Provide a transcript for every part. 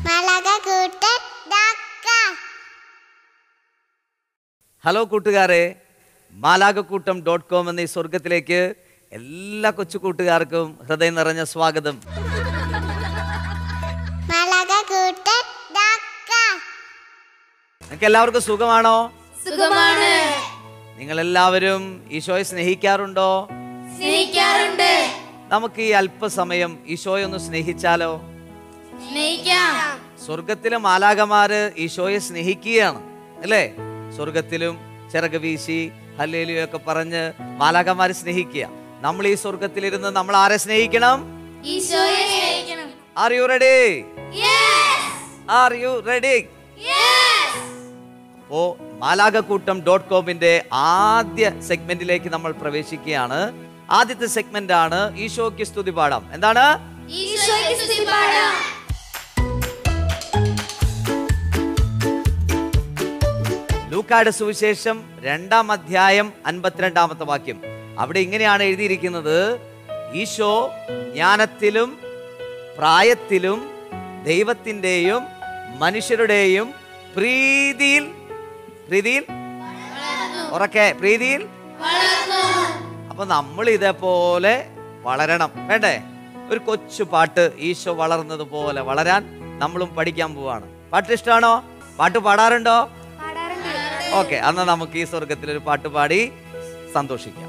മലക കൂട്ട് ഡാക്ക ഹലോ കൂട്ടുകാരെ മാലാകക്കൂട്ടം dot com എന്ന ഈ സ്വർഗത്തിലേക്ക് എല്ലാ കൊച്ചു കൂട്ടുകാർക്കും ഹൃദയം നിറഞ്ഞ സ്വാഗതം മലക കൂട്ട് ഡാക്ക നിങ്ങൾക്ക് എല്ലാവർക്കും സുഖമാണോ സുഖമാണ് നിങ്ങൾ എല്ലാവരും ഈശോയെ സ്നേഹിക്കാറുണ്ടോ സ്നേഹിക്കാറുണ്ട് നമുക്ക് ഈ അല്പസമയം ഈശോയെ ഒന്ന് സ്നേഹിച്ചാലോ സ്നേഹിക്കാം സ്വർഗത്തിലെ മാലാകമാര് ഈശോയെ സ്നേഹിക്കുകയാണ് അല്ലേ സ്വർഗത്തിലും ചിറക് വീശി ഹല്ലേലിയോ ഒക്കെ പറഞ്ഞ് മാലാകമാര് സ്നേഹിക്കുക നമ്മൾ ഈ സ്വർഗത്തിലിരുന്ന് നമ്മൾ ആരെ സ്നേഹിക്കണം ഈശോയെ സ്നേഹിക്കണം are you ready Yes! Are you ready Yes! അപ്പോ മാലാകക്കൂട്ടം ഡോട്ട് കോമിന്റെ ആദ്യ സെഗ്മെന്റിലേക്ക് നമ്മൾ പ്രവേശിക്കുകയാണ് ആദ്യത്തെ സെഗ്മെന്റ് ആണ് ഈശോയ്ക്ക് സ്തുതി പാടാം എന്താണ് ഈശോയ്ക്ക് സ്തുതി പാടാം ലൂക്കായുടെ സുവിശേഷം രണ്ടാം അധ്യായം അൻപത്തിരണ്ടാമത്തെ വാക്യം അവിടെ ഇങ്ങനെയാണ് എഴുതിയിരിക്കുന്നത് ഈശോ ജ്ഞാനത്തിലും പ്രായത്തിലും ദൈവത്തിൻ്റെയും മനുഷ്യരുടെയും പ്രീതിയിൽ പ്രീതിയിൽ ഉറക്കെ പ്രീതിയിൽ വളർന്നു അപ്പൊ നമ്മൾ ഇതേപോലെ വളരണം വേണ്ടേ ഒരു കൊച്ചു പാട്ട് ഈശോ വളർന്നതുപോലെ വളരാൻ നമ്മളും പഠിക്കാൻ പോവാണ് പാട്ട് ഇഷ്ടമാണോ പാട്ട് പാടാറുണ്ടോ ഓക്കെ അന്ന് നമുക്ക് ഈ സ്വർഗത്തിൽ ഒരു പാട്ട് പാടി സന്തോഷിക്കാം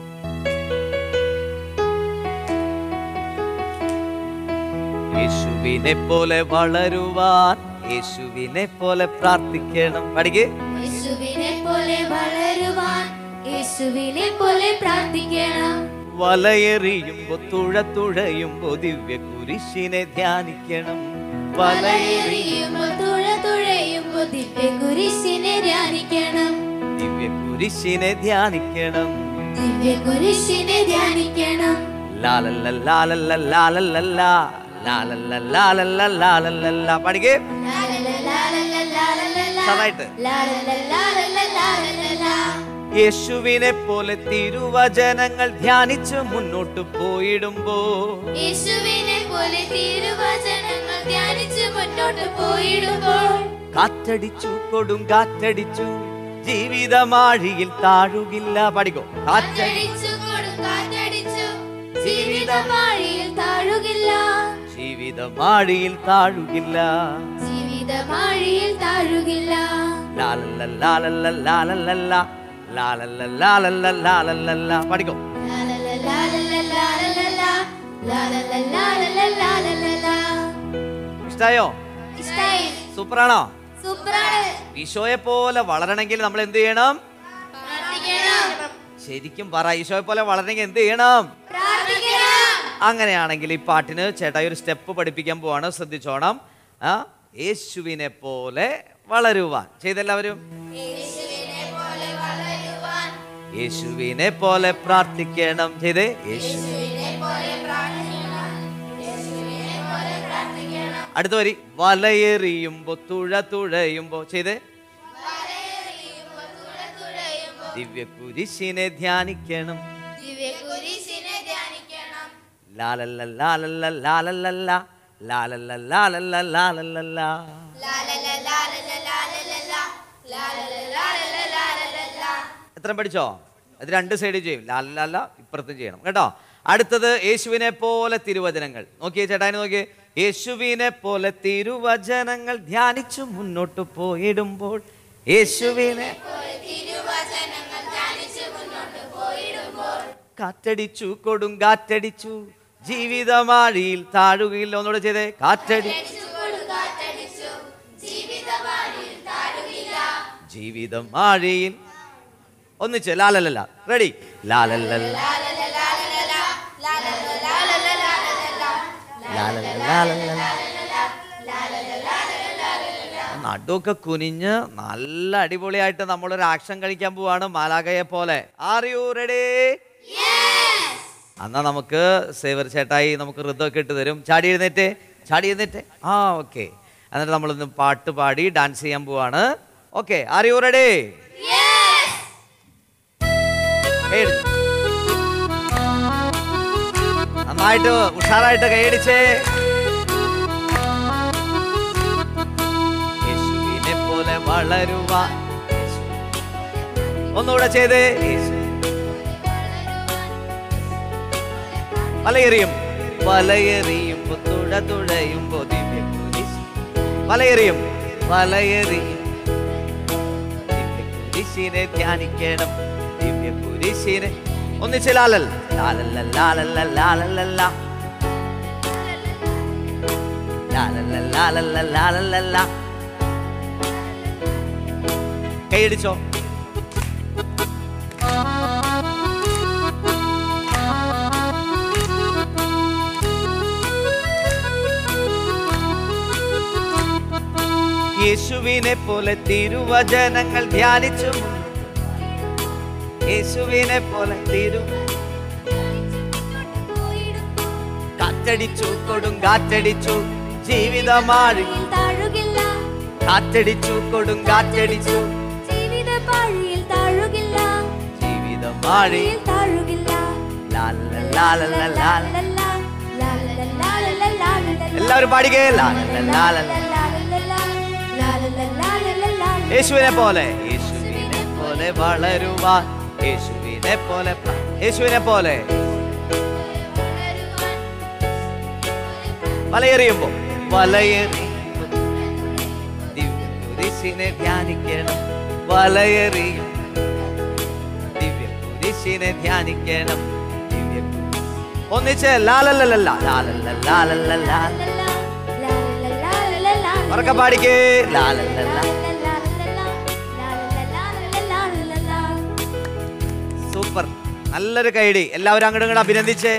യേശുവിനെ പോലെ വളരുവാൻ യേശുവിനെ പോലെ പ്രാർത്ഥിക്കണം പഠിക്ക് യേശുവിനെ പോലെ വളരുവാൻ യേശുവിനെ പോലെ പ്രാർത്ഥിക്കണം വലയെറിയുമ്പോ തുഴ തുഴയുമ്പോ ദിവ്യ കുരിശിനെ ധ്യാനിക്കണം വലയെറിയും വലയെറിയുമ്പോൾ തുഴ തുഴയുമ്പോൾ ദിവ്യ കുരിശിനെ ധ്യാനിക്കണം ദിവ്യ കുരിശിനെ ധ്യാനിക്കണം ദിവ്യ കുരിശിനെ ധ്യാനിക്കണം ലാലല്ല ലാലല്ല ലാലല്ല ലാലല്ല ലാലല്ല ലാലല്ല പഠിക്കേ നന്നായിട്ട് യേശുവിനെ പോലെ തിരുവചനങ്ങൾ ധ്യാനിച്ച് മുന്നോട്ട് പോയിടുമ്പോ യേശുവിനെ പോലെ തിരുവചനങ്ങൾ ധ്യാനിച്ച് മുന്നോട്ട് പോയിടുമ്പോൾ കാറ്റടിച്ചു കൊടും കാറ്റടിച്ചു ജീവിതമാഴിയിൽ താഴുകില്ല പഠിക്കോ കാറ്റടി കാറ്റടിച്ചു കൊടുങ്കാറ്റടിച്ചു ജീവിതമാഴിയിൽ താഴുകില്ല ജീവിതമാഴിയിൽ താഴുകില്ല ജീവിതമാഴിയിൽ താഴുകില്ല ലാലല്ല ലാലല്ല ലാലല്ല ലാലല്ല ലാലല്ല ലാലല്ല പഠിക്കോ ലാലലലാലലലാലലലാ, ലാലലലാലലലാലലലാ. ഇഷ്ടായോ ഇഷ്ടായി സൂപ്പറാണോ സൂപ്പറാണ് ഈശോയെ പോലെ വളരണമെങ്കിൽ നമ്മൾ എന്ത് ചെയ്യണം പ്രാർത്ഥിക്കണം ശരിക്കും പറ ഈശോയെ പോലെ വളരണമെങ്കിൽ എന്ത് ചെയ്യണം പ്രാർത്ഥിക്കണം അങ്ങനെയാണെങ്കിൽ ഈ പാട്ടിന് ചേട്ടായി ഒരു സ്റ്റെപ്പ് പഠിപ്പിക്കാൻ പോവാണ് ശ്രദ്ധിച്ചോണം ആ യേശുവിനെ പോലെ വളരുവാൻ ചെയ്തെല്ലാവരും യേശുവിനെ പോലെ പ്രാർത്ഥിക്കണം ചെയ്തേ യേശു അടുത്ത വരി വലയെറിയുമ്പോ തുഴ തുഴയുമ്പോ ചെയ്തേ ദിവ്യ കുരിശിനെ ധ്യാനിക്കണം ദിവ്യകുരിശിനെ ധ്യാനിക്കണം ലാലല്ല ലാലല്ല ലാലല്ല ലാലല്ല ലാലല്ല ലാലല്ല എത്ര പഠിച്ചോ അത് രണ്ട് സൈഡിൽ ചെയ്യും ലാലല്ല ഇപ്പുറത്തും ചെയ്യണം കേട്ടോ അടുത്തത് യേശുവിനെ പോലെ തിരുവചനങ്ങൾ നോക്കിയേ ചേട്ടായി നോക്കിയേ യേശുവിനെ പോലെ തിരുവചനങ്ങൾ ധ്യാനിച്ചു മുന്നോട്ട് പോയിടുമ്പോൾ യേശുവിനെ കാറ്റടിച്ചു കൊടും കാറ്റടിച്ചു ജീവിതമാഴിയിൽ താഴുകയില്ല ഒന്നുകൂടെ ചെയ്തേ കാറ്റടി ജീവിതമാഴിയിൽ ഒന്നിച്ച് ലാലല്ല റെഡി ലാലല്ല നടുവൊക്കെ കുനിഞ്ഞ് നല്ല അടിപൊളിയായിട്ട് നമ്മളൊരു ആക്ഷൻ കഴിക്കാൻ പോവാണ് മാലാകയെ പോലെ ആർ യു റെഡി എന്നാ നമുക്ക് സേവർ ചേട്ടായി നമുക്ക് ഋതമൊക്കെ ഇട്ട് തരും ചാടി എഴുന്നേറ്റ് ചാടി എഴുന്നേറ്റ് ആ ഓക്കെ എന്നിട്ട് നമ്മളിന്ന് പാട്ട് പാടി ഡാൻസ് ചെയ്യാൻ പോവാണ് ഓക്കെ ആർ യു റെഡി നന്നായിട്ട് ഉഷാറായിട്ട് കൈയടിച്ചേ വളരുവാൻ യേശു. ഒന്നുകൂടെ ചെയ്തേ യേശു. വലയെറിയും വലയെറിയുമ്പോ തുഴ തുഴയുമ്പോ ദിവ്യ കുരിശ് വലയെറിയും വലയെറിയും ദിവ്യ കുരിശിനെ ധ്യാനിക്കണം ദിവ്യ കുരിശിനെ ഒന്നിച്ച് ലാലൽ ലാലല്ല ലാലല്ല ലാലല്ല ലാലല്ല ലാലല്ല ലാലല്ല കൈയടിച്ചോ യേശുവിനെ പോലെ തിരുവചനങ്ങൾ ധ്യാനിച്ചു യേശുവിനെ പോലെ തിരു കാറ്റടിച്ചു കൊടും കാറ്റടിച്ചു ജീവിതമാഴി പാഴിയിൽ താഴുകില്ല കാറ്റടിച്ചു കൊടും കാറ്റടിച്ചു ജീവിത പാഴിയിൽ താഴുകില്ല ജീവിതമാഴി പാഴിയിൽ താഴുകില്ല ലാലല ലാലല ലാല ലാലല, ലാലല, ലാലല, ലാലല, എല്ലാവരും പാടിക്കേ ലാലല ലാലല ലാലല, ലാലല, ലാലല, ലാലല. യേശുവിനെ പോലെ യേശുവിനെ പോലെ വളരുവാൻ യേശുവിനെ പോലെ പ്ര- യേശുവിനെ പോലെ വലയെറിയുമ്പോ വലയെറിയുമ്പോ ദിവ്യ കുരിശിനെ ധ്യാനിക്കണം വലയെറിയും ദിവ്യ കുരിശിനെ ധ്യാനിക്കണം ദിവ്യ കുരിശ്. ഒന്നിച്ച് ലാലല്ലല്ല ലാലല്ല ലാലല്ല ലാല ലാലല, ലാലല, ലാലല, ലാലല. ഉറക്കെ പാടിക്കേ ലാലല്ല സൂപ്പർ നല്ലൊരു കൈഡി എല്ലാവരും അങ്ങോട്ടും ഇങ്ങോട്ട് അഭിനന്ദിച്ചേ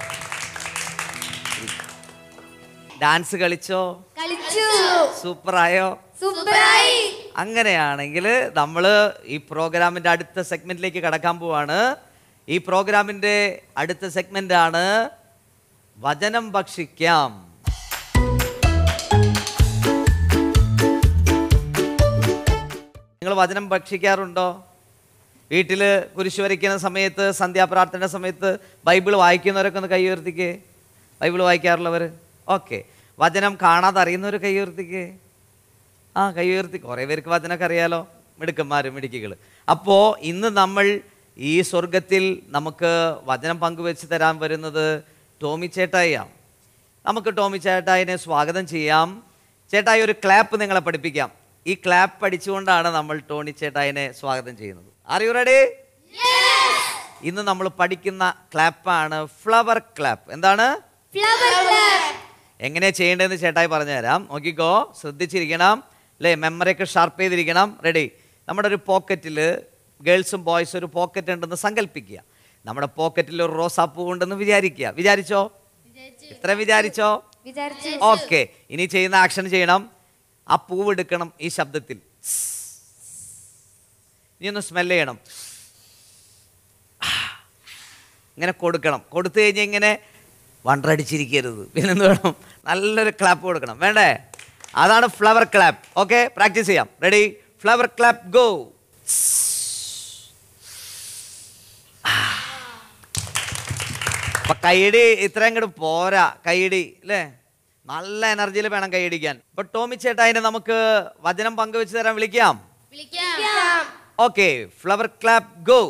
ഡാൻസ് കളിച്ചോ കളിച്ചു സൂപ്പറായോ സൂപ്പറായി അങ്ങനെയാണെങ്കിൽ നമ്മൾ ഈ പ്രോഗ്രാമിൻ്റെ അടുത്ത സെഗ്മെന്റിലേക്ക് കടക്കാൻ പോവാണ് ഈ പ്രോഗ്രാമിൻ്റെ അടുത്ത സെഗ്മെന്റ് ആണ് വചനം ഭക്ഷിക്കാം നിങ്ങൾ വചനം ഭക്ഷിക്കാറുണ്ടോ വീട്ടിൽ കുരിശ് വരയ്ക്കുന്ന സമയത്ത് സന്ധ്യാപ്രാർത്ഥന സമയത്ത് ബൈബിൾ വായിക്കുന്നവരൊക്കെ ഒന്ന് കൈ ഉയർത്തിക്കേ ബൈബിൾ വായിക്കാറുള്ളവർ ഓക്കെ വചനം കാണാതെ അറിയുന്നവർ കൈ ഉയർത്തിക്കേ ആ കൈ ഉയർത്തി കുറേ പേർക്ക് വചനമൊക്കെ അറിയാലോ മിടുക്കന്മാരും മിടുക്കികൾ അപ്പോൾ ഇന്ന് നമ്മൾ ഈ സ്വർഗത്തിൽ നമുക്ക് വചനം പങ്കുവെച്ച് തരാൻ വരുന്നത് ടോമി ചേട്ടായിയാണ് നമുക്ക് ടോമി ചേട്ടായിനെ സ്വാഗതം ചെയ്യാം ചേട്ടായി ഒരു ക്ലാപ്പ് നിങ്ങളെ പഠിപ്പിക്കാം ഈ ക്ലാപ്പ് പഠിച്ചുകൊണ്ടാണ് നമ്മൾ ടോണി ചേട്ടായിനെ സ്വാഗതം ചെയ്യുന്നത് ആർ യു റെഡി ഇന്ന് നമ്മൾ പഠിക്കുന്ന ക്ലാപ്പാണ് ഫ്ലവർ ക്ലാപ്പ് എന്താണ് ഫ്ലവർ ക്ലാപ്പ് എങ്ങനെ ചെയ്യേണ്ടതെന്ന് ചേട്ടായി പറഞ്ഞുതരാം നോക്കിക്കോ ശ്രദ്ധിച്ചിരിക്കണം അല്ലേ മെമ്മറിയൊക്കെ ഷാർപ്പ് ചെയ്തിരിക്കണം റെഡി നമ്മുടെ ഒരു പോക്കറ്റിൽ ഗേൾസും ബോയ്സും ഒരു പോക്കറ്റ് ഉണ്ടെന്ന് സങ്കല്പിക്കുക നമ്മുടെ പോക്കറ്റിൽ ഒരു റോസാപ്പൂ ഉണ്ടെന്ന് വിചാരിക്കുക വിചാരിച്ചോ ഇത്ര വിചാരിച്ചോ വിചാരിച്ചു ഓക്കെ ഇനി ചെയ്യുന്ന ആക്ഷൻ ചെയ്യണം ആ പൂവ് എടുക്കണം ഈ ശബ്ദത്തിൽ ഇനി ഒന്ന് സ്മെല് ചെയ്യണം ഇങ്ങനെ കൊടുക്കണം കൊടുത്തു കഴിഞ്ഞ് ഇങ്ങനെ വണ്ടടിച്ചിരിക്കരുത് പിന്നെ എന്ത് വേണം നല്ലൊരു ക്ലാപ്പ് കൊടുക്കണം വേണ്ടേ അതാണ് ഫ്ലവർ ക്ലാപ്പ് ഓക്കെ പ്രാക്ടീസ് ചെയ്യാം റെഡി ഫ്ലവർ ക്ലാപ്പ് ഗോ അപ്പൊ കൈയടി ഇത്രയും കൂടെ പോരാ കൈയടി അല്ലേ നല്ല എനർജിയിൽ വേണം കൈയടിക്കാൻ ഇപ്പൊ ടോമി ചേട്ടായിനെ നമുക്ക് വചനം പങ്കുവെച്ച് തരാൻ വിളിക്കാം വിളിക്കാം ഓക്കെ ഫ്ലവർ ക്ലാപ്പ് ഗോ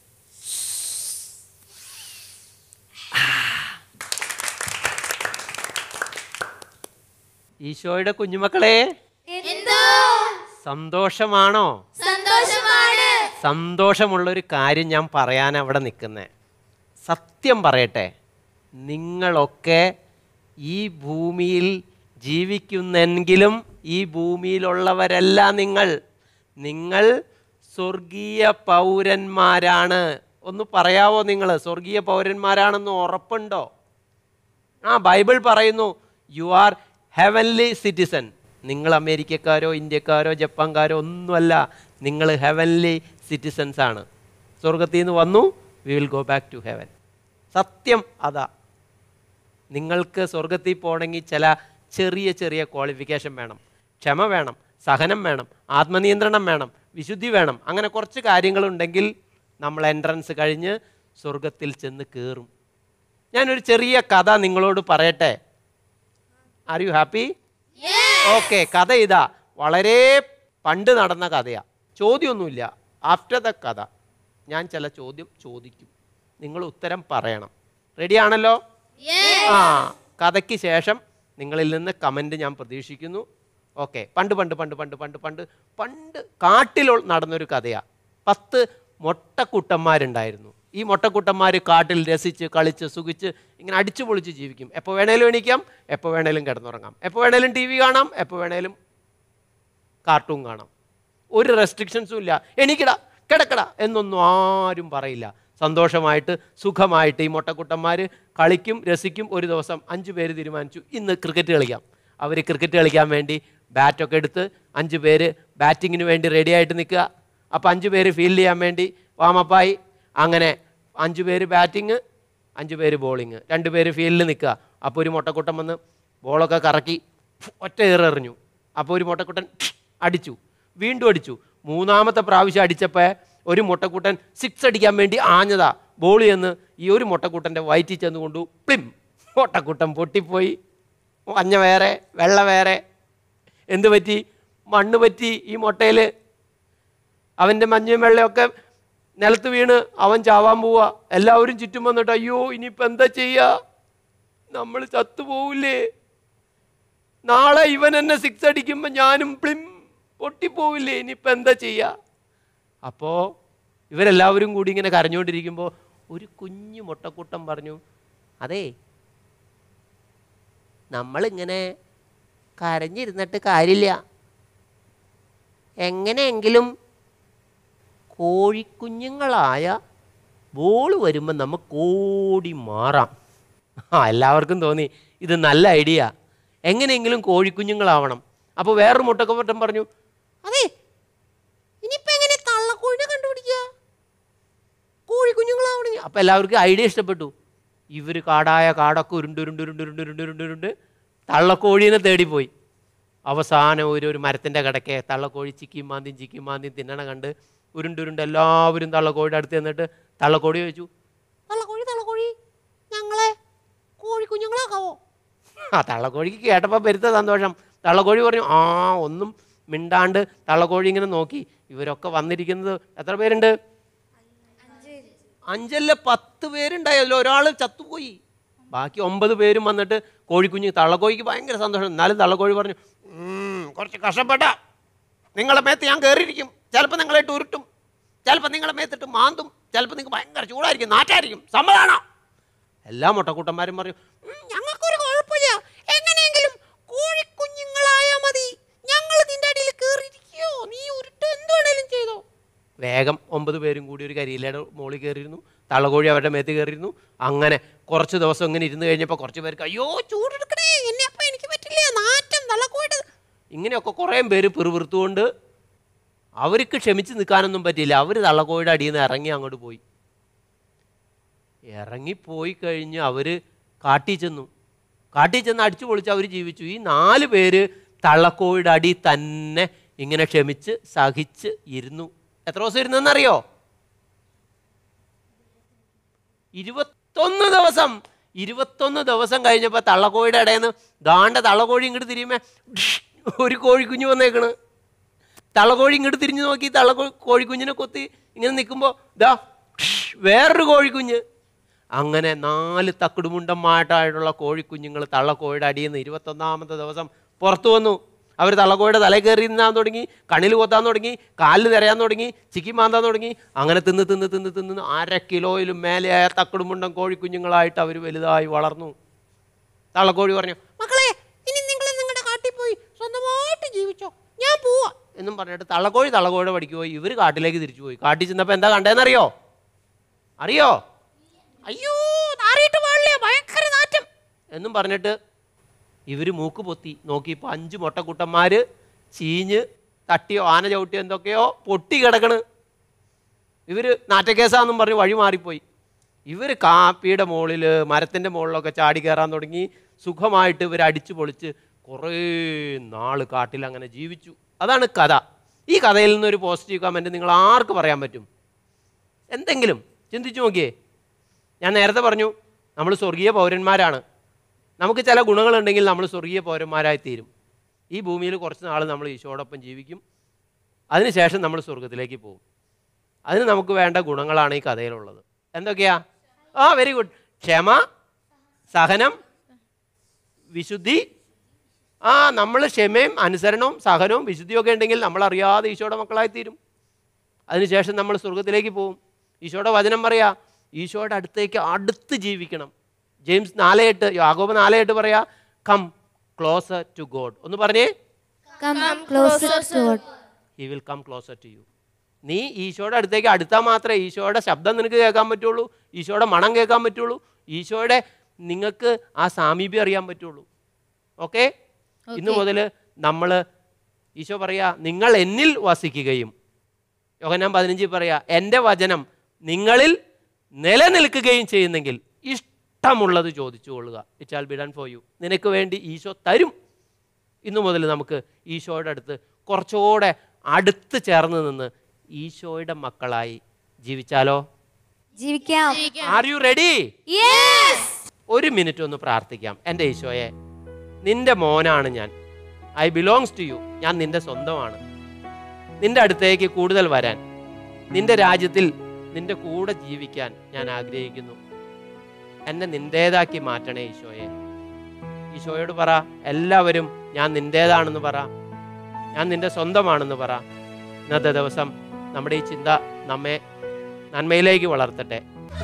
ഈശോയുടെ കുഞ്ഞുമക്കളെ എന്തോ സന്തോഷമാണോ സന്തോഷമാണ് സന്തോഷമുള്ളൊരു കാര്യം ഞാൻ പറയാൻ അവിടെ നിൽക്കുന്നത് സത്യം പറയട്ടെ നിങ്ങളൊക്കെ ഈ ഭൂമിയിൽ ജീവിക്കുന്നെങ്കിലും ഈ ഭൂമിയിലുള്ളവരല്ല നിങ്ങൾ നിങ്ങൾ സ്വർഗീയ പൗരന്മാരാണ് ഒന്ന് പറയാവോ നിങ്ങൾ സ്വർഗീയ പൗരന്മാരാണെന്ന് ഉറപ്പുണ്ടോ ആ ബൈബിൾ പറയുന്നു യു ആർ ഹെവൻലി സിറ്റിസൺ നിങ്ങൾ അമേരിക്കക്കാരോ ഇന്ത്യക്കാരോ ജപ്പാൻകാരോ ഒന്നുമല്ല നിങ്ങൾ ഹെവൻലി സിറ്റിസൺസ് ആണ് സ്വർഗത്തിൽ നിന്ന് വന്നു we will go back to heaven സത്യം അതാ നിങ്ങൾക്ക് സ്വർഗത്തിൽ പോകണമെങ്കിൽ ചില ചെറിയ ചെറിയ ക്വാളിഫിക്കേഷൻ വേണം ക്ഷമ വേണം സഹനം വേണം ആത്മനിയന്ത്രണം വേണം വിശുദ്ധി വേണം അങ്ങനെ കുറച്ച് കാര്യങ്ങളുണ്ടെങ്കിൽ നമ്മൾ എൻട്രൻസ് കഴിഞ്ഞ് സ്വർഗത്തിൽ ചെന്ന് കയറും ഞാനൊരു ചെറിയ കഥ നിങ്ങളോട് പറയട്ടെ ആർ യു ഹാപ്പി ഓക്കെ കഥ ഇതാ വളരെ പണ്ട് നടന്ന കഥയാണ് ചോദ്യമൊന്നുമില്ല ആഫ്റ്റർ ദ കഥ ഞാൻ ചില ചോദ്യം ചോദിക്കും നിങ്ങൾ ഉത്തരം പറയണം റെഡിയാണല്ലോ ആ കഥയ്ക്ക് ശേഷം നിങ്ങളിൽ നിന്ന് കമൻറ്റ് ഞാൻ പ്രതീക്ഷിക്കുന്നു ഓക്കെ പണ്ട് പണ്ട് പണ്ട് പണ്ട് പണ്ട് പണ്ട് പണ്ട് കാട്ടിൽ നടന്നൊരു കഥയാണ് പത്ത് മൊട്ടക്കുട്ടന്മാരുണ്ടായിരുന്നു ഈ മൊട്ടക്കുട്ടന്മാർ കാട്ടിൽ രസിച്ച് കളിച്ച് സുഖിച്ച് ഇങ്ങനെ അടിച്ചു പൊളിച്ച് ജീവിക്കും എപ്പോൾ വേണേലും എണീക്കാം എപ്പോൾ വേണേലും കിടന്നുറങ്ങാം എപ്പോൾ വേണേലും ടി വി കാണാം എപ്പോൾ വേണേലും കാർട്ടൂൺ കാണാം ഒരു റെസ്ട്രിക്ഷൻസും ഇല്ല എണീക്കട കിടക്കട എന്നൊന്നും ആരും പറയില്ല സന്തോഷമായിട്ട് സുഖമായിട്ട് ഈ മൊട്ടക്കുട്ടന്മാർ കളിക്കും രസിക്കും ഒരു ദിവസം അഞ്ച് പേര് തീരുമാനിച്ചു ഇന്ന് ക്രിക്കറ്റ് കളിക്കാം അവർ ക്രിക്കറ്റ് കളിക്കാൻ വേണ്ടി ബാറ്റൊക്കെ എടുത്ത് അഞ്ച് പേര് ബാറ്റിങ്ങിന് വേണ്ടി റെഡി ആയിട്ട് നിൽക്കുക അപ്പോൾ അഞ്ച് പേര് ഫീൽഡ് ചെയ്യാൻ വേണ്ടി വാമപ്പായി അങ്ങനെ അഞ്ച് പേര് ബാറ്റിങ് അഞ്ച് പേര് ബോളിങ് രണ്ട് പേര് ഫീൽഡിൽ നിൽക്കുക അപ്പോൾ ഒരു മൊട്ടക്കുട്ടൻ വന്ന് ബോളൊക്കെ കറക്കി ഒറ്റ ഏറെറിഞ്ഞു അപ്പോൾ ഒരു മൊട്ടക്കുട്ടൻ അടിച്ചു വീണ്ടും അടിച്ചു മൂന്നാമത്തെ പ്രാവശ്യം അടിച്ചപ്പോൾ ഒരു മുട്ടക്കുട്ടൻ സിക്സ് അടിക്കാൻ വേണ്ടി ആഞ്ഞതാ ബോൾ ചെന്ന് ഈ ഒരു മുട്ടക്കുട്ടൻ്റെ വയറ്റിൽ ചെന്ന് കൊണ്ടു പ്ലിം മുട്ടക്കുട്ടൻ പൊട്ടിപ്പോയി മഞ്ഞ വേറെ വെള്ള വേറെ എന്ത് പറ്റി മണ്ണ് പറ്റി ഈ മുട്ടയിൽ അവൻ്റെ മഞ്ഞയും വെള്ളയൊക്കെ നിലത്ത് വീണ് അവൻ ചാവാൻ പോവുക എല്ലാവരും ചുറ്റും വന്നിട്ട് അയ്യോ ഇനിയിപ്പോൾ എന്താ ചെയ്യുക നമ്മൾ ചത്തുപോവില്ലേ നാളെ ഇവൻ എന്നെ സിക്സ് അടിക്കുമ്പോൾ ഞാനും പ്ലിം പൊട്ടിപ്പോവില്ലേ ഇനിയിപ്പോൾ എന്താ ചെയ്യുക അപ്പോൾ ഇവരെല്ലാവരും കൂടി ഇങ്ങനെ കരഞ്ഞുകൊണ്ടിരിക്കുമ്പോൾ ഒരു കുഞ്ഞു മുട്ടക്കൂട്ടം പറഞ്ഞു അതേ നമ്മളിങ്ങനെ കരഞ്ഞിരുന്നിട്ട് കാര്യമില്ല എങ്ങനെയെങ്കിലും കോഴിക്കുഞ്ഞുങ്ങളായ ബോൾ വരുമ്പോൾ നമുക്ക് ഓടി മാറാം ആ എല്ലാവർക്കും തോന്നി ഇത് നല്ല ഐഡിയ എങ്ങനെയെങ്കിലും കോഴിക്കുഞ്ഞുങ്ങളാവണം അപ്പോൾ വേറൊരു മുട്ടക്കപ്പട്ടം പറഞ്ഞു അതെ ഇനിയിപ്പോൾ എങ്ങനെ തള്ളക്കോഴിനെ കണ്ടുപിടിക്കുക കോഴിക്കുഞ്ഞുങ്ങളാവണമെങ്കിൽ അപ്പോൾ എല്ലാവർക്കും ഐഡിയ ഇഷ്ടപ്പെട്ടു ഇവർ കാടായ കാടൊക്കെ ഉരുണ്ട് ഉരുണ്ട് ഉരുണ്ട് ഉരുണ്ട് ഉരുണ്ട് ഉരുണ്ട് ഉരുണ്ട് തള്ളക്കോഴീനെ തേടിപ്പോയി അവസാനം ഒരു ഒരു മരത്തിൻ്റെ കിടക്കെ തള്ളക്കോഴി ചിക്കിയും മാന്തിയും ചിക്കിയും മാന്തിയും തിന്നണ കണ്ട് ഉരുണ്ടുരുണ്ട് എല്ലാവരും തള്ളക്കോഴിയുടെ അടുത്ത് ചെന്നിട്ട് തള്ളക്കോഴി ചോദിച്ചു തള്ളക്കോഴി തള്ളക്കോഴി ഞങ്ങളെ കോഴി കുഞ്ഞുങ്ങളാക്കാവോ ആ തള്ളക്കോഴിക്ക് കേട്ടപ്പോൾ പെരുത്ത സന്തോഷം തള്ളക്കോഴി പറഞ്ഞു ആ ഒന്നും മിണ്ടാണ്ട് തള്ളക്കോഴി ഇങ്ങനെ നോക്കി ഇവരൊക്കെ വന്നിരിക്കുന്നത് എത്ര പേരുണ്ട് അഞ്ചല്ല പത്ത് പേരുണ്ടായല്ലോ ഒരാൾ ചത്തുപോയി ബാക്കി ഒമ്പത് പേരും വന്നിട്ട് കോഴിക്കുഞ്ഞ് തള്ളക്കോഴിക്ക് ഭയങ്കര സന്തോഷം എന്നാലും തള്ളക്കോഴി പറഞ്ഞു "ഉം, കുറച്ച് കഷ്ടപ്പെട്ട നിങ്ങളെ മേത്ത് ഞാൻ കയറിയിരിക്കും ചിലപ്പോൾ നിങ്ങളെ ഇട്ട് ഉരുട്ടും ചിലപ്പോൾ നിങ്ങളെ മേത്തിട്ട് മാന്തും ചിലപ്പോൾ നിങ്ങൾക്ക് ഭയങ്കര ചൂടായിരിക്കും നാറ്റായിരിക്കും സമ്മതാണോ എല്ലാ മുട്ടക്കൂട്ടന്മാരും പറഞ്ഞു "ഉം, ഞങ്ങൾക്കൊരു കുഴപ്പമില്ല എങ്ങനെയെങ്കിലും കോഴിക്കുഞ്ഞുങ്ങളായാ മതി ഞങ്ങൾ നിന്റെ അടിയിൽ കയറിയിരിക്കോ നീ ഉരുട്ട് എന്ത് വേണേലും ചെയ്തോ വേഗം ഒമ്പത് പേരും കൂടി ഒരു കരിയിലയുടെ മുകളിൽ കയറിയിരുന്നു തള്ളകോഴി അവരുടെ മേത്ത് കയറിയിരുന്നു അങ്ങനെ കുറച്ച് ദിവസം ഇങ്ങനെ ഇരുന്ന് കഴിഞ്ഞപ്പോൾ കുറച്ച് പേർക്ക് അയ്യോ ചൂടെടുക്കണേ എന്നെ അപ്പം എനിക്ക് പറ്റില്ല നാറ്റം തള്ളക്കോഴി ഇങ്ങനെയൊക്കെ കുറേ പേര് പിറുപിറുത്തുകൊണ്ട് അവർക്ക് ക്ഷമിച്ച് നിൽക്കാനൊന്നും പറ്റിയില്ല അവർ തള്ളക്കോഴിയുടെ അടിയിൽ നിന്ന് ഇറങ്ങി അങ്ങോട്ട് പോയി ഇറങ്ങിപ്പോയി കഴിഞ്ഞ് അവർ കാട്ടിൽ ചെന്നു കാട്ടിൽ ചെന്ന് അടിച്ചു പൊളിച്ച് അവർ ജീവിച്ചു ഈ നാല് പേര് തള്ളക്കോഴിയുടെ അടി തന്നെ ഇങ്ങനെ ക്ഷമിച്ച് സഹിച്ച് ഇരുന്നു എത്ര ദിവസം ഇരുന്നെന്നറിയോ ഇരുപത്തൊന്ന് ദിവസം ഇരുപത്തൊന്ന് ദിവസം കഴിഞ്ഞപ്പോൾ തള്ളക്കോഴിയുടെ ഇടയിൽ നിന്ന് ദാണ്ട തള്ളക്കോഴി ഇങ്ങോട്ട് തിരിയുമേ ഒരു കോഴിക്കുഞ്ഞ് വന്നേക്കണ് തള്ളക്കോഴി ഇങ്ങോട്ട് തിരിഞ്ഞു നോക്കി തള്ളക്കോ കോഴിക്കുഞ്ഞിനെ കൊത്തി ഇങ്ങനെ നിൽക്കുമ്പോൾ ദാ വേറൊരു കോഴിക്കുഞ്ഞ് അങ്ങനെ നാല് തക്കിടുമുണ്ടന്മായിട്ടായിട്ടുള്ള കോഴിക്കുഞ്ഞുങ്ങൾ തള്ളക്കോഴിയുടെ അടിയിൽ നിന്ന് ഇരുപത്തൊന്നാമത്തെ ദിവസം പുറത്തു വന്നു അവർ തള്ളക്കോഴിയുടെ തലയിൽ കയറി തിന്നാൻ തുടങ്ങി കണ്ണിൽ കൊത്താൻ തുടങ്ങി കാലിൽ തിരയാൻ തുടങ്ങി ചിക്കി മാന്താൻ തുടങ്ങി അങ്ങനെ തിന്ന് തിന്ന് തിന്ന് തിന്ന് അര കിലോയിലും മേലെയായ തക്കിടുമുണ്ടൻ കോഴിക്കുഞ്ഞുങ്ങളായിട്ട് അവർ വലുതായി വളർന്നു തള്ളക്കോഴി പറഞ്ഞു മക്കളെ ഇനി നിങ്ങൾ നിങ്ങളുടെ കാട്ടിൽ പോയി സ്വന്തമായിട്ട് ജീവിച്ചോ ഞാൻ പോവാ എന്നും പറഞ്ഞിട്ട് തള്ളക്കോഴി തള്ളക്കോഴിയുടെ പഠിക്ക് പോയി ഇവർ കാട്ടിലേക്ക് തിരിച്ചു പോയി കാട്ടിൽ ചെന്നപ്പോൾ എന്താ കണ്ടേന്നറിയോ അറിയോ അയ്യോ നാറിയിട്ട് പാടില്ല ഭയങ്കര നാറ്റം എന്നും പറഞ്ഞിട്ട് ഇവർ മൂക്ക് പൊത്തി നോക്കിയപ്പോൾ അഞ്ച് മുട്ടക്കുട്ടന്മാർ ചീഞ്ഞ് തട്ടിയോ ആന ചവിട്ടിയോ എന്തൊക്കെയോ പൊട്ടി കിടക്കണ് ഇവർ നാറ്റക്കേസാന്നും പറഞ്ഞ് വഴി മാറിപ്പോയി ഇവർ കാപ്പിയുടെ മുകളിൽ മരത്തിൻ്റെ മുകളിലൊക്കെ ചാടി കയറാൻ തുടങ്ങി സുഖമായിട്ട് ഇവർ അടിച്ചു പൊളിച്ച് കുറേ നാൾ കാട്ടിൽ അങ്ങനെ ജീവിച്ചു അതാണ് കഥ ഈ കഥയിൽ നിന്നൊരു പോസിറ്റീവ് കമൻറ്റ് നിങ്ങൾ ആർക്ക് പറയാൻ പറ്റും എന്തെങ്കിലും ചിന്തിച്ചു നോക്കിയേ ഞാൻ നേരത്തെ പറഞ്ഞു നമ്മൾ സ്വർഗീയ പൗരന്മാരാണ് നമുക്ക് ചില ഗുണങ്ങളുണ്ടെങ്കിൽ നമ്മൾ സ്വർഗീയ പൗരന്മാരായി തീരും ഈ ഭൂമിയിൽ കുറച്ച് നാൾ നമ്മൾ ഈശോടൊപ്പം ജീവിക്കും അതിനുശേഷം നമ്മൾ സ്വർഗത്തിലേക്ക് പോകും അതിന് നമുക്ക് വേണ്ട ഗുണങ്ങളാണ് ഈ കഥയിലുള്ളത് എന്തൊക്കെയാ ആ വെരി ഗുഡ് ക്ഷമ സഹനം വിശുദ്ധി ആ നമ്മൾ ക്ഷമയും അനുസരണവും സഹനവും വിശുദ്ധിയും ഒക്കെ ഉണ്ടെങ്കിൽ നമ്മൾ അറിയാതെ ഈശോയുടെ മക്കളായി തീരും അതിനുശേഷം നമ്മൾ സ്വർഗത്തിലേക്ക് പോകും ഈശോയുടെ വചനം പറയാ ഈശോയുടെ അടുത്തേക്ക് അടുത്ത് ജീവിക്കണം ജെയിംസ് നാല് എട്ട് യാഗോബ് നാല് എട്ട് പറയാ കം ക്ലോസർ ടു ഗോഡ് ഒന്ന് പറഞ്ഞേ Come closer to God. He will come closer to you നീ ഈശോയുടെ അടുത്തേക്ക് അടുത്താൽ മാത്രമേ ഈശോയുടെ ശബ്ദം നിനക്ക് കേൾക്കാൻ പറ്റുള്ളൂ ഈശോയുടെ മണം കേൾക്കാൻ പറ്റുള്ളൂ ഈശോയുടെ നിങ്ങൾക്ക് ആ സാമീപ്യം അറിയാൻ പറ്റുള്ളൂ ഓക്കെ ഇന്ന് മുതൽ നമ്മൾ ഈശോ പറയാ നിങ്ങൾ എന്നിൽ വസിക്കുകയും യോഹന്നാൻ പതിനഞ്ചിൽ പറയാ എൻ്റെ വചനം നിങ്ങളിൽ നിലനിൽക്കുകയും ചെയ്യുന്നെങ്കിൽ ഇഷ്ടമുള്ളത് ചോദിച്ചു കൊള്ളുക it shall be done for you നിനക്ക് വേണ്ടി ഈശോ തരും ഇന്നു മുതൽ നമുക്ക് ഈശോയുടെ അടുത്ത് കുറച്ചുകൂടെ അടുത്ത് ചേർന്ന് നിന്ന് ഈശോയുടെ മക്കളായി ജീവിച്ചാലോ ജീവിക്കാം ആർ യു റെഡി യെസ് ഒരു മിനിറ്റ് ഒന്ന് പ്രാർത്ഥിക്കാം എൻ്റെ ഈശോയെ നിന്റെ മോനാണ് ഞാൻ ഐ ബിലോങ്സ് ടു യു ഞാൻ നിന്റെ സ്വന്തമാണ് നിന്റെ അടുത്തേക്ക് കൂടുതൽ വരാൻ നിന്റെ രാജ്യത്തിൽ നിന്റെ കൂടെ ജീവിക്കാൻ ഞാൻ ആഗ്രഹിക്കുന്നു എന്നെ നിന്റേതാക്കി മാറ്റണേ ഈശോയെ ഈശോയോട് പറ എല്ലാവരും ഞാൻ നിന്റേതാണെന്ന് പറ ഞാൻ നിന്റെ സ്വന്തമാണെന്ന് പറ ഇന്നത്തെ ദിവസം നമ്മുടെ ഈ ചിന്ത നമ്മെ നന്മയിലേക്ക് വളർത്തട്ടെ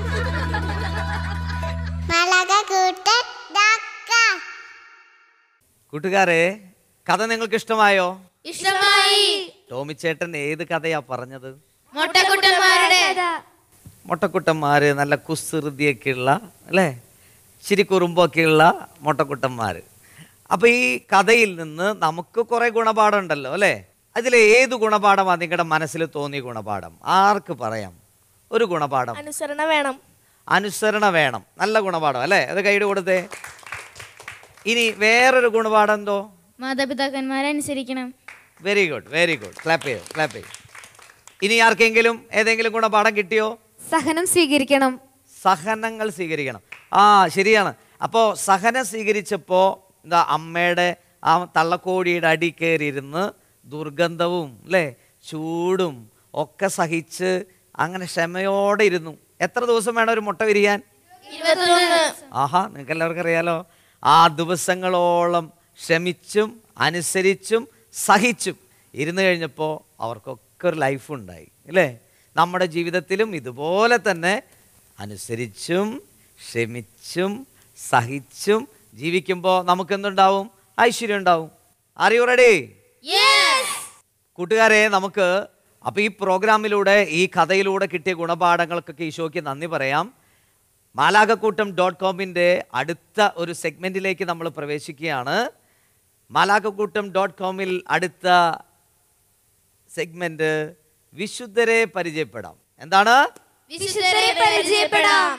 മലക കൂട്ട് ഡാക്ക കൂട്ടുകാരെ കഥ നിങ്ങൾക്ക് ഇഷ്ടമായോ ഇഷ്ടമായി ടോമിച്ചേട്ടൻ ഏത് കഥയാ പറഞ്ഞത് മൊട്ടക്കുട്ടന്മാരുടെ മൊട്ടക്കുട്ടന്മാര് നല്ല കുസൃതിയൊക്കെയുള്ള അല്ലേ ചിരി കുറുമ്പൊക്കെയുള്ള മൊട്ടക്കുട്ടന്മാർ അപ്പോൾ ഈ കഥയിൽ നിന്ന് നമുക്ക് കുറേ ഗുണപാഠമുണ്ടല്ലോ അല്ലേ അതിൽ ഏത് ഗുണപാഠമാണ് നിങ്ങളുടെ മനസ്സിൽ തോന്നിയ ഗുണപാഠം ആർക്ക് പറയാം ഒരു ഗുണപാഠം അനുസരണ വേണം അനുസരണ വേണം നല്ല ഗുണപാഠം അല്ലേ അത് കൈയുടെ കൊടുത്തേ ഇനി വേറൊരു ഗുണപാഠം എന്തോ മാതാപിതാക്കന്മാരെ അനുസരിക്കണം very good very good clap ചെയ്യോ ക്ലാപ്പ് ചെയ്യോ ഇനി ആർക്കെങ്കിലും ഏതെങ്കിലും ഗുണപാഠം കിട്ടിയോ സഹനം സ്വീകരിക്കണം സഹനങ്ങൾ സ്വീകരിക്കണം ആ ശരിയാണ് അപ്പോൾ സഹനം സ്വീകരിച്ചപ്പോൾ എന്താ അമ്മയുടെ ആ തള്ളക്കോടിയുടെ അടി കയറിയിരുന്ന് ദുർഗന്ധവും അല്ലേ ചൂടും ഒക്കെ സഹിച്ച് അങ്ങനെ ക്ഷമയോടെ ഇരുന്നു എത്ര ദിവസം വേണം ഒരു മുട്ട വിരിയാൻ ആഹാ നിങ്ങൾക്ക് എല്ലാവർക്കും അറിയാലോ ആ ദിവസങ്ങളോളം ക്ഷമിച്ചും അനുസരിച്ചും സഹിച്ചും ഇരുന്ന് കഴിഞ്ഞപ്പോൾ അവർക്കൊക്കെ ഒരു ലൈഫ് ഉണ്ടായി അല്ലേ നമ്മുടെ ജീവിതത്തിലും ഇതുപോലെ തന്നെ അനുസരിച്ചും ക്ഷമിച്ചും സഹിച്ചും ജീവിക്കുമ്പോൾ നമുക്കെന്തുണ്ടാവും ഐശ്വര്യം ഉണ്ടാവും അറിയൂ റെഡി കൂട്ടുകാരെ നമുക്ക് അപ്പോൾ ഈ പ്രോഗ്രാമിലൂടെ ഈ കഥയിലൂടെ കിട്ടിയ ഗുണപാഠങ്ങൾക്കൊക്കെ ഈശോയ്ക്ക് നന്ദി പറയാം മാലാകക്കൂട്ടം ഡോട്ട് കോമിൻ്റെ അടുത്ത ഒരു സെഗ്മെൻറ്റിലേക്ക് നമ്മൾ പ്രവേശിക്കുകയാണ് മാലാകക്കൂട്ടം ഡോട്ട് കോമിൽ അടുത്ത സെഗ്മെൻറ്റ് വിശുദ്ധരെ പരിചയപ്പെടാം എന്താണ് വിശുദ്ധരെ പരിചയപ്പെടാം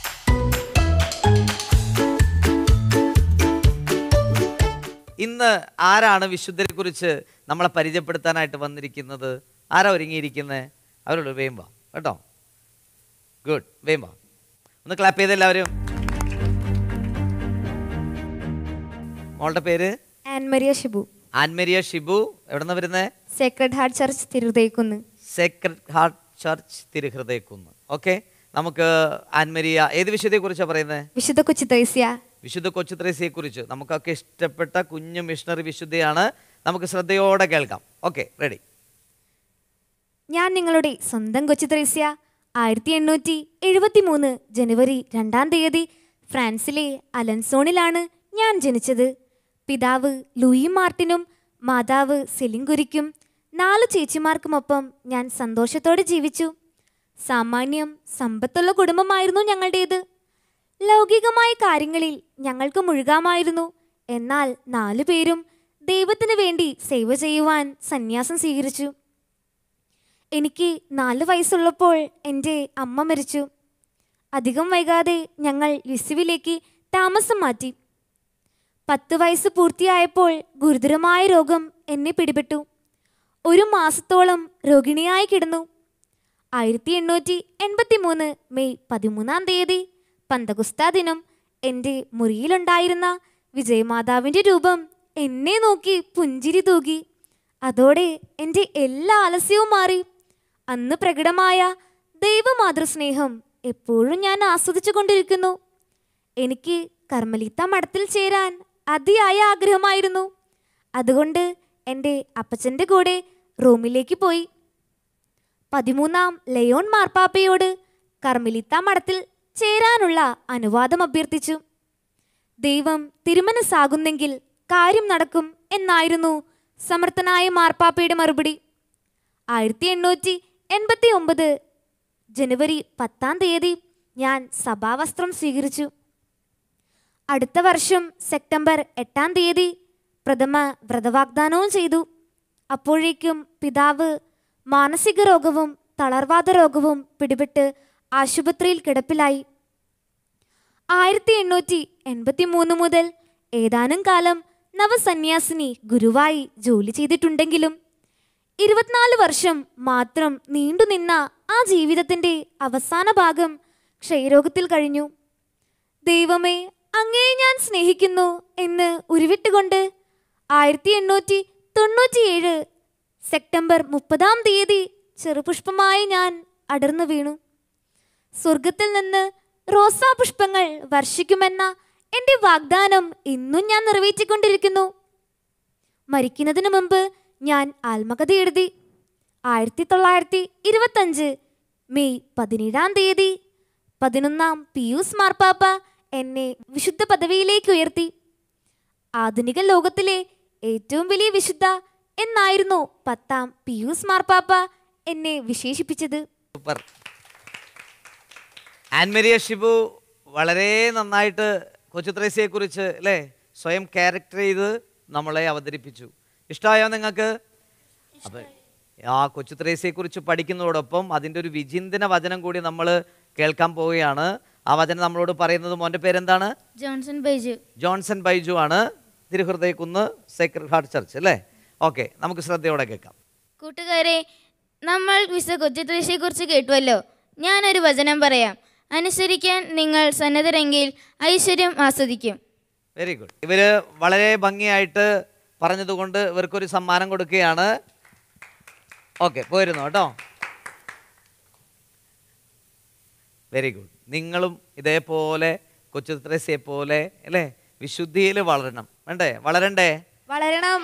ഇന്ന് ആരാണ് വിശുദ്ധരെ കുറിച്ച് നമ്മളെ പരിചയപ്പെടുത്താനായിട്ട് വന്നിരിക്കുന്നത് ആരാ ഒരുങ്ങിയിരിക്കുന്നത് അവരോട് വേം വാ കേട്ടോ ഗുഡ് വേം വാ ഒന്ന് ക്ലാപ്പ് ചെയ്ത് എല്ലാവരും മോളുടെ പേര് ആൻമരിയ ഷിബു ആൻമരിയ ഷിബു എവിടെ നിന്ന് വരുന്നത് സേക്രഡ് ഹാർട്ട് ചർച്ച് തിരുതേക്കുന്ന് Sacred Heart church Thiruhridayakunnu okay നമുക്ക് ആൻമരിയ ഏത് വിഷയത്തെക്കുറിച്ചാണ് പറയുന്നത് വിശുദ്ധ കൊച്ചു ത്രേസ്യ വിശുദ്ധ കൊച്ചു ത്രേസ്യയെ കുറിച്ച് നമുക്കൊക്കെ ഇഷ്ടപ്പെട്ട കുഞ്ഞു മിഷണറി വിശുദ്ധയാണ് നമുക്ക് ശ്രദ്ധയോടെ കേൾക്കാം ഓക്കെ റെഡി ഞാൻ നിങ്ങളുടെ സ്വന്തം കൊച്ചു ത്രേസ്യ ആയിരത്തി എണ്ണൂറ്റി എഴുപത്തി മൂന്ന് ജനുവരി രണ്ടാം തീയതി ഫ്രാൻസിലെ അലൻസോണിലാണ് ഞാൻ ജനിച്ചത് പിതാവ് ലൂയി മാർട്ടിനും മാതാവ് സെലിങ്കുരിക്കും നാല് ചേച്ചിമാർക്കുമൊപ്പം ഞാൻ സന്തോഷത്തോടെ ജീവിച്ചു സാമാന്യം സമ്പത്തുള്ള കുടുംബമായിരുന്നു ഞങ്ങളുടേത് ലൗകികമായ കാര്യങ്ങളിൽ ഞങ്ങൾക്ക് മുഴുകാമായിരുന്നു എന്നാൽ നാലു പേരും ദൈവത്തിന് വേണ്ടി സേവ ചെയ്യുവാൻ സന്യാസം സ്വീകരിച്ചു എനിക്ക് നാല് വയസ്സുള്ളപ്പോൾ എൻ്റെ അമ്മ മരിച്ചു അധികം വൈകാതെ ഞങ്ങൾ ലിസുവിലേക്ക് താമസം മാറ്റി പത്ത് വയസ്സ് പൂർത്തിയായപ്പോൾ ഗുരുതരമായ രോഗം എന്നെ പിടിപെട്ടു ഒരു മാസത്തോളം രോഗിണിയായി കിടന്നു ആയിരത്തി എണ്ണൂറ്റി എൺപത്തി മൂന്ന് മെയ് പതിമൂന്നാം തീയതി പന്തകുസ്ത ദിനം എൻ്റെ മുറിയിലുണ്ടായിരുന്ന വിജയമാതാവിൻ്റെ രൂപം എന്നെ നോക്കി പുഞ്ചിരി തൂകി അതോടെ എൻ്റെ എല്ലാ ആലസ്യവും മാറി അന്ന് പ്രകടമായ ദൈവമാതൃസ്നേഹം എപ്പോഴും ഞാൻ ആസ്വദിച്ചു കൊണ്ടിരിക്കുന്നു എനിക്ക് കർമ്മലീത്ത മഠത്തിൽ ചേരാൻ അതിയായ ആഗ്രഹമായിരുന്നു അതുകൊണ്ട് എൻ്റെ അപ്പച്ചൻ്റെ കൂടെ റോമിലേക്ക് പോയി പതിമൂന്നാം ലയോൺ മാർപ്പാപ്പയോട് കർമ്മലിത്ത മഠത്തിൽ ചേരാനുള്ള അനുവാദം അഭ്യർത്ഥിച്ചു ദൈവം തിരുമനസ്സാകുന്നെങ്കിൽ കാര്യം നടക്കും എന്നായിരുന്നു സമർത്ഥനായ മാർപ്പാപ്പയുടെ മറുപടി ആയിരത്തി എണ്ണൂറ്റി എൺപത്തി ഒമ്പത് ജനുവരി പത്താം തീയതി ഞാൻ സഭാവസ്ത്രം സ്വീകരിച്ചു അടുത്ത വർഷം സെപ്റ്റംബർ എട്ടാം തീയതി പ്രഥമ വ്രതവാഗ്ദാനവും ചെയ്തു അപ്പോഴേക്കും പിതാവ് മാനസിക രോഗവും തളർവാദ രോഗവും പിടിപെട്ട് ആശുപത്രിയിൽ കിടപ്പിലായി ആയിരത്തി എണ്ണൂറ്റി എൺപത്തി മൂന്ന് മുതൽ ഏതാനും കാലം നവസന്യാസിനി ഗുരുവായി ജോലി ചെയ്തിട്ടുണ്ടെങ്കിലും ഇരുപത്തിനാല് വർഷം മാത്രം നീണ്ടുനിന്ന ആ ജീവിതത്തിന്റെ അവസാന ഭാഗം ക്ഷയരോഗത്തിൽ കഴിഞ്ഞു ദൈവമേ അങ്ങേ ഞാൻ സ്നേഹിക്കുന്നു എന്ന് ഉരുവിട്ടുകൊണ്ട് ആയിരത്തി എണ്ണൂറ്റി തൊണ്ണൂറ്റിയേഴ് സെപ്റ്റംബർ മുപ്പതാം തീയതി ചെറുപുഷ്പമായി ഞാൻ അടർന്നു വീണു സ്വർഗത്തിൽ നിന്ന് റോസാ പുഷ്പങ്ങൾ വർഷിക്കുമെന്ന എൻ്റെ വാഗ്ദാനം ഇന്നും ഞാൻ നിറവേറ്റിക്കൊണ്ടിരിക്കുന്നു മരിക്കുന്നതിന് മുമ്പ് ഞാൻ ആത്മകഥ എഴുതി ആയിരത്തി തൊള്ളായിരത്തി ഇരുപത്തഞ്ച് മെയ് പതിനേഴാം തീയതി പതിനൊന്നാം പിയൂസ് മാർപ്പാപ്പ എന്നെ വിശുദ്ധ പദവിയിലേക്ക് ഉയർത്തി ആധുനിക ലോകത്തിലെ ഏറ്റവും വലിയ വിശുദ്ധ എന്നായിരുന്നു പത്താം പിയൂസ് മാർപ്പാപ്പ എന്നെ വിശേഷിപ്പിച്ചത് സൂപ്പർ ആൻമരിയ ഷിബു വളരെ നന്നായിട്ട് കൊച്ചുത്രേസ്യയെ കുറിച്ച് അല്ലേ സ്വയം ക്യാരക്ടർ ചെയ്ത് നമ്മളെ അവതരിപ്പിച്ചു ഇഷ്ടമായോ നിങ്ങൾക്ക് അപ്പൊ ആ കൊച്ചുത്രേസ്യയെ കുറിച്ച് പഠിക്കുന്നതോടൊപ്പം അതിൻ്റെ ഒരു വിചിന്തന വചനം കൂടി നമ്മൾ കേൾക്കാൻ പോവുകയാണ് ആ വചനം നമ്മളോട് പറയുന്നത് മോൻ്റെ പേരെന്താണ് ജോൺസൺ ബൈജു ജോൺസൺ ബൈജു ആണ് തിരുഹൃദയക്കുന്ന് സേക്രഡ് ഹാർട്ട് ചർച്ച് അല്ലേ ഓക്കെ നമുക്ക് ശ്രദ്ധയോടെ കേൾക്കാം കൂട്ടുകാരെ നമ്മൾ വിശ കൊച്ചുത്രേശയെക്കുറിച്ച് കേട്ടുവല്ലോ ഞാനൊരു വചനം പറയാം അനുസരിക്കാൻ നിങ്ങൾ സന്നദ്ധരെങ്കിൽ ഐശ്വര്യം ആസ്വദിക്കും വെരി ഗുഡ് ഇവര് വളരെ ഭംഗിയായിട്ട് പറഞ്ഞതുകൊണ്ട് ഇവർക്കൊരു സമ്മാനം കൊടുക്കുകയാണ് ഓക്കെ പോയിരുന്നു കേട്ടോ വെരി ഗുഡ് നിങ്ങളും ഇതേപോലെ കൊച്ചു ത്രേസ്യയെ പോലെ അല്ലേ വിശുദ്ധിയിൽ വളരണം വേണ്ടേ വളരണ്ടേ വളരണം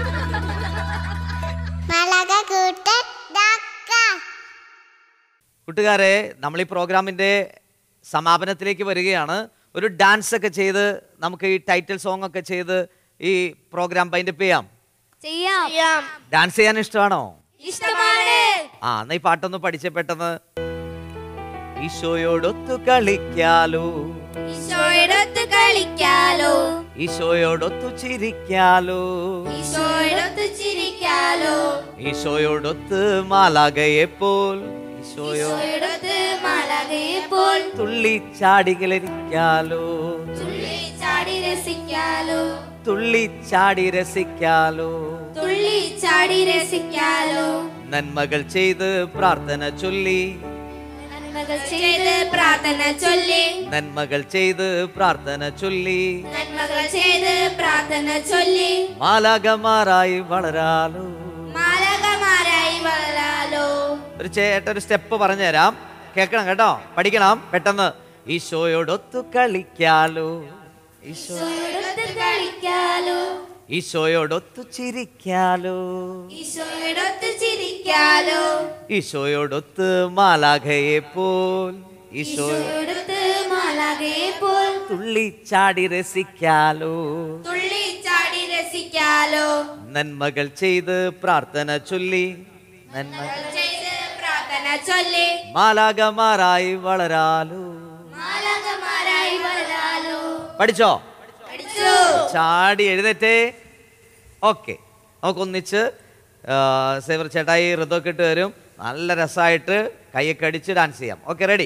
മലക കൂട്ട് ഡാക്ക കൂട്ടുകാരെ നമ്മൾ ഈ പ്രോഗ്രാമിൻ്റെ സമാപനത്തിലേക്ക് വരികയാണ് ഒരു ഡാൻസ് ഒക്കെ ചെയ്ത് നമുക്ക് ഈ ടൈറ്റിൽ സോങ് ഒക്കെ ചെയ്ത് ഈ പ്രോഗ്രാം പൈൻഡപ്പ് ചെയ്യാം ചെയ്യാം ഡാൻസ് ചെയ്യാൻ ഇഷ്ടമാണോ ഇഷ്ടമാണ് ആ എന്നാ ഈ പാട്ടൊന്ന് പഠിച്ചേ പെട്ടെന്ന് ഈശോയോടൊത്തു കളിക്കാലോ ഈശോയോടൊത്ത് കളിക്കാലോ ഈശോയോടൊത്തു ചിരിക്കാലോ ഈശോയോടൊത്ത് ചിരിക്കാലോ ഈശോയോടൊത്ത് മാലാകയെ പോൽ ഈശോയോ ഈശോയോടൊത്ത് മാലാകയെ പോൽ തുള്ളി ചാടികളിരിക്കാലോ തുള്ളി ചാടി രസിക്കാലോ തുള്ളി ചാടി രസിക്കാലോ തുള്ളി ചാടി രസിക്കാലോ നന്മകൾ ചെയ്ത് പ്രാർത്ഥന ചൊല്ലി നന്മകൾ ചെയ്ത് പ്രാർത്ഥന ചൊല്ലി നന്മകൾ ചെയ്ത് പ്രാർത്ഥന ചൊല്ലി നന്മകൾ ചെയ്ത് പ്രാർത്ഥന ചൊല്ലി മാലാകമാരായി വളരാലോ മാലകമാരായി വളരാലോ ഒരു ചേട്ടൻ ഒരു സ്റ്റെപ്പ് പറഞ്ഞുതരാം കേൾക്കണം കേട്ടോ പഠിക്കണം പെട്ടെന്ന് ഈശോയോടൊത്തു കളിക്കാലോ ഈശോ ഈശോയോടൊത്ത് കളിക്കാലോ ഈശോയോടൊത്തു ചിരിക്കാലോ ഈശോയോടൊത്ത് ചിരിക്കാലോ ഈശോയോടൊത്ത് മാലാഖയെ പോൽ ഈശോ ഈശോയോടൊത്ത് മാലാകയെ പോൽ തുള്ളി ചാടി രസിക്കാലോ തുള്ളി ചാടി രസിക്കാലോ നന്മകൾ ചെയ്ത് പ്രാർത്ഥന ചൊല്ലി നന്മ ചെയ്ത് പ്രാർത്ഥന ചൊല്ലി മാലാകമാരായി വളരാലോ മാലകമാരായി വളരാലോ പഠിച്ചോ പഠിച്ചു ചാടി എഴുന്നേറ്റേ ഓക്കെ നമുക്കൊന്നിച്ച് ആ, സേവർ ചേട്ടായി ഋതൊക്കെ ഇട്ട് വരും നല്ല രസമായിട്ട് കൈയൊക്കെ അടിച്ച് ഡാൻസ് ചെയ്യാം ഓക്കെ റെഡി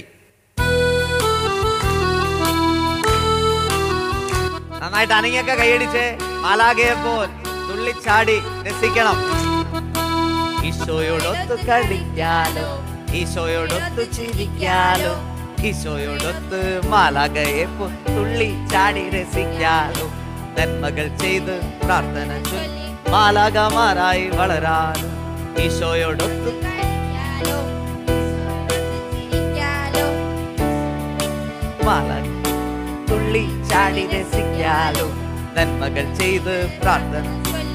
നന്നായിട്ട് അനങ്ങിയൊക്കെ കൈയടിച്ചേ മാലാകയെ പോൽ തുള്ളിച്ചാടി രസിക്കണം ഈശോയോടൊത്ത് കളിക്കാലോ ഈശോയോടൊത്ത് ചിരിക്കാലോ ഈശോയോടൊത്ത് മാലാകയെ പോ തുള്ളി ചാടി രസിക്കാലോ നന്മകൾ ചെയ്ത് പ്രാർത്ഥന ചൊല്ലി മാലാകമാരായി വളരാനും ഈശോയോടൊത്തു മാലാക തുള്ളി ചാടി രസിക്കാലോ നന്മകൾ ചെയ്ത് പ്രാർത്ഥന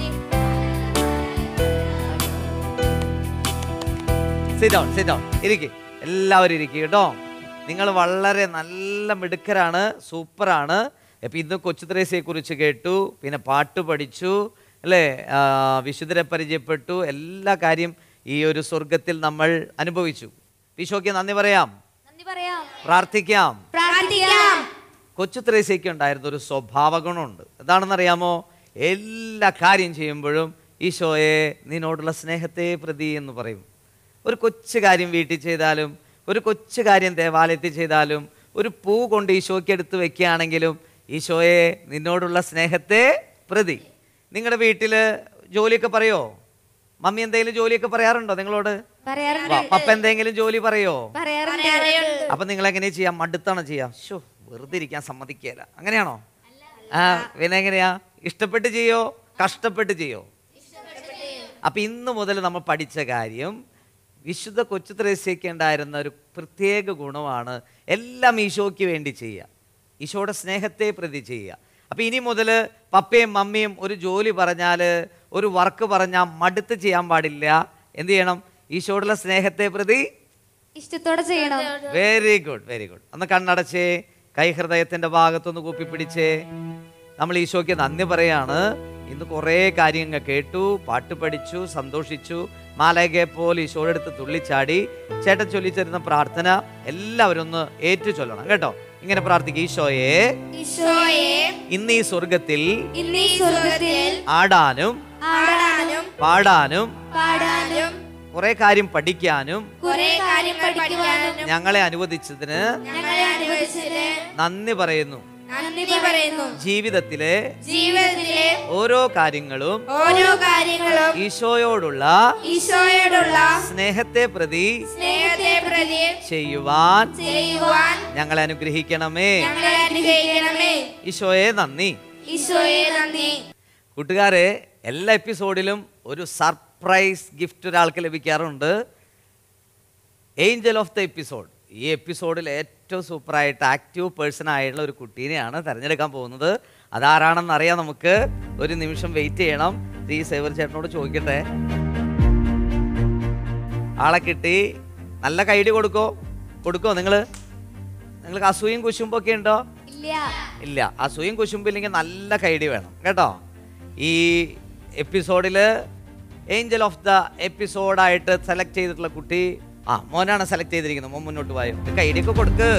സിഡോൺ സിഡോൺ ഇരിക്കും എല്ലാവരും ഇരിക്കും കേട്ടോ നിങ്ങൾ വളരെ നല്ല മിടുക്കരാണ് സൂപ്പറാണ് അപ്പം ഇന്ന് കൊച്ചു ത്രേസ്യയെ കുറിച്ച് കേട്ടു പിന്നെ പാട്ട് പഠിച്ചു അല്ലേ ആ, വിശുദ്ധരെ പരിചയപ്പെട്ടു എല്ലാ കാര്യം ഈ ഒരു സ്വർഗത്തിൽ നമ്മൾ അനുഭവിച്ചു ഈശോയ്ക്ക് നന്ദി പറയാം നന്ദി പറയാം പ്രാർത്ഥിക്കാം പ്രാർത്ഥിക്കാം കൊച്ചു ത്രേസ്യയ്ക്ക് ഉണ്ടായിരുന്ന ഒരു സ്വഭാവ ഗുണമുണ്ട് എന്താണെന്നറിയാമോ എല്ലാ കാര്യം ചെയ്യുമ്പോഴും ഈശോയെ നിന്നോടുള്ള സ്നേഹത്തെ പ്രതി എന്ന് പറയും ഒരു കൊച്ചു കാര്യം വീട്ടിൽ ചെയ്താലും ഒരു കൊച്ചു കാര്യം ദേവാലയത്തിൽ ചെയ്താലും ഒരു പൂ കൊണ്ട് ഈശോയ്ക്ക് എടുത്ത് വെക്കുകയാണെങ്കിലും ഈശോയെ നിന്നോടുള്ള സ്നേഹത്തെ പ്രതി നിങ്ങളുടെ വീട്ടിൽ ജോലിയൊക്കെ പറയോ മമ്മി എന്തെങ്കിലും ജോലിയൊക്കെ പറയാറുണ്ടോ നിങ്ങളോട് പറയാറുണ്ട് വാ, പപ്പ എന്തെങ്കിലും ജോലി പറയോ പറയാറുണ്ട് അപ്പൊ നിങ്ങൾ എങ്ങനെ ചെയ്യാം മടുത്താണ് ചെയ്യാം ഷോ വെറുതെ ഇരിക്കാൻ സമ്മതിക്കുകയില്ല അങ്ങനെയാണോ ആ പിന്നെ എങ്ങനെയാ ഇഷ്ടപ്പെട്ട് ചെയ്യോ കഷ്ടപ്പെട്ട് ചെയ്യോ അപ്പൊ ഇന്ന് മുതൽ നമ്മൾ പഠിച്ച കാര്യം വിശുദ്ധ കൊച്ചു ത്രേസ്യയ്ക്ക് ഉണ്ടായിരുന്ന ഒരു പ്രത്യേക ഗുണമാണ് എല്ലാം ഈശോയ്ക്ക് വേണ്ടി ചെയ്യുക ഈശോയുടെ സ്നേഹത്തെ പ്രതി ചെയ്യുക അപ്പൊ ഇനി മുതൽ പപ്പയും മമ്മിയും ഒരു ജോലി പറഞ്ഞാൽ ഒരു വർക്ക് പറഞ്ഞാൽ മടുത്ത് ചെയ്യാൻ പാടില്ല എന്ത് ചെയ്യണം ഈശോയോടുള്ള സ്നേഹത്തെ പ്രതി ഇഷ്ടത്തോടെ ചെയ്യണം വെരി ഗുഡ് വെരി ഗുഡ് ഒന്ന് കണ്ണടച്ചേ കൈ ഹൃദയത്തിന്റെ ഭാഗത്തൊന്ന് കൂപ്പിപ്പിടിച്ചേ നമ്മൾ ഈശോയ്ക്ക് നന്ദി പറയാണ് ഇന്ന് കുറേ കാര്യങ്ങൾ കേട്ടു പാട്ട് പഠിച്ചു സന്തോഷിച്ചു മാലകെ പോലെ ഈശോയുടെ അടുത്ത് തുള്ളിച്ചാടി ചേട്ടൻ ചൊല്ലിച്ചേരുന്ന പ്രാർത്ഥന എല്ലാവരും ഒന്ന് ഏറ്റു ചൊല്ലണം കേട്ടോ ഇങ്ങനെ പ്രാർത്ഥിക്കുക ഈശോയെ ഈശോയെ ഇന്ന് ഈ സ്വർഗത്തിൽ ഇന്ന് ഈ സ്വർഗത്തിൽ ആടാനും ആടാനും പാടാനും പാടാനും കുറെ കാര്യം പഠിക്കാനും കുറെ കാര്യം പഠിക്കുവാനും ഞങ്ങളെ അനുവദിച്ചതിന് ഞങ്ങളെ അനുവദിച്ചതിന് നന്ദി പറയുന്നു നന്ദി പറയുന്നു ജീവിതത്തിലെ ജീവിതത്തിലെ ഓരോ കാര്യങ്ങളും ഓരോ കാര്യങ്ങളും ഈശോയോടുള്ള ഈശോയോടുള്ള സ്നേഹത്തെ പ്രതി സ്നേഹത്തെ പ്രതി ചെയ്യുവാൻ ചെയ്യുവാൻ ഞങ്ങളെ അനുഗ്രഹിക്കണമേ ഞങ്ങളെ അനുഗ്രഹിക്കണമേ ഈശോയെ നന്ദി ഈശോയെ നന്ദി കൂട്ടുകാരെ എല്ലാ എപ്പിസോഡിലും ഒരു സർപ്രൈസ് ഗിഫ്റ്റ് ഒരാൾക്ക് ലഭിക്കാറുണ്ട് ഏഞ്ചൽ ഓഫ് ദ എപ്പിസോഡ് ഈ എപ്പിസോഡിൽ ഏറ്റവും സൂപ്പറായിട്ട് ആക്റ്റീവ് പേഴ്സൺ ആയിട്ടുള്ള ഒരു കുട്ടീനെയാണ് തിരഞ്ഞെടുക്കാൻ പോകുന്നത് അതാരാണെന്ന് അറിയാം നമുക്ക് ഒരു നിമിഷം വെയിറ്റ് ചെയ്യണം ഈ സേവർ ചേട്ടനോട് ചോദിക്കട്ടെ ആളെ കിട്ടി നല്ല കൈഡി കൊടുക്കോ കൊടുക്കോ നിങ്ങൾ നിങ്ങൾക്ക് അസൂയും കുശുമ്പൊക്കെ ഉണ്ടോ ഇല്ല ഇല്ല അസൂയും കുശുമ്പും ഇല്ലെങ്കിൽ നല്ല കൈഡി വേണം കേട്ടോ ഈ എപ്പിസോഡിൽ ഏഞ്ചൽ ഓഫ് ദ എപ്പിസോഡായിട്ട് സെലക്ട് ചെയ്തിട്ടുള്ള കുട്ടി ആ മോനാണ് സെലക്ട് ചെയ്തിരിക്കുന്നത് മോൻ മുന്നോട്ട് പോയോ കൈഡിയൊക്കെ കൊടുക്ക്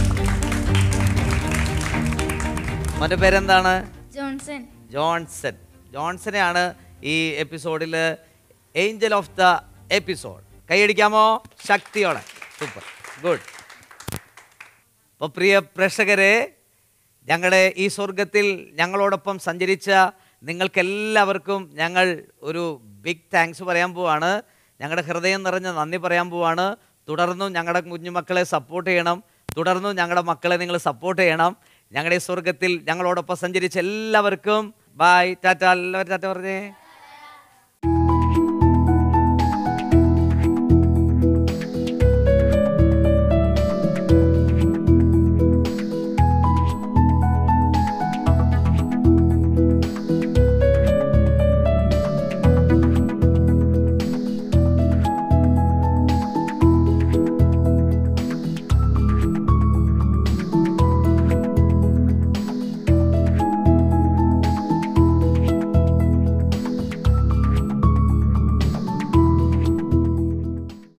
മോൻ്റെ പേരെന്താണ് ജോൺസൺ ജോൺസൺ ജോൺസനെയാണ് ഈ എപ്പിസോഡിൽ ഏഞ്ചൽ ഓഫ് ദ എപ്പിസോഡ് കൈയടിക്കാമോ ശക്തിയോടെ സൂപ്പർ ഗുഡ് അപ്പോൾ പ്രിയ പ്രേക്ഷകരെ ഞങ്ങളുടെ ഈ സ്വർഗത്തിൽ ഞങ്ങളോടൊപ്പം സഞ്ചരിച്ച നിങ്ങൾക്കെല്ലാവർക്കും ഞങ്ങൾ ഒരു ബിഗ് താങ്ക്സ് പറയാൻ പോവാണ് ഞങ്ങളുടെ ഹൃദയം നിറഞ്ഞ നന്ദി പറയാൻ പോവാണ് തുടർന്നും ഞങ്ങളുടെ കുഞ്ഞുമക്കളെ സപ്പോർട്ട് ചെയ്യണം തുടർന്നും ഞങ്ങളുടെ മക്കളെ നിങ്ങൾ സപ്പോർട്ട് ചെയ്യണം ഞങ്ങളുടെ ഈ സ്വർഗത്തിൽ ഞങ്ങളോടൊപ്പം സഞ്ചരിച്ച എല്ലാവർക്കും ബായ് ടാറ്റ എല്ലാവരും ടാറ്റ പറഞ്ഞേ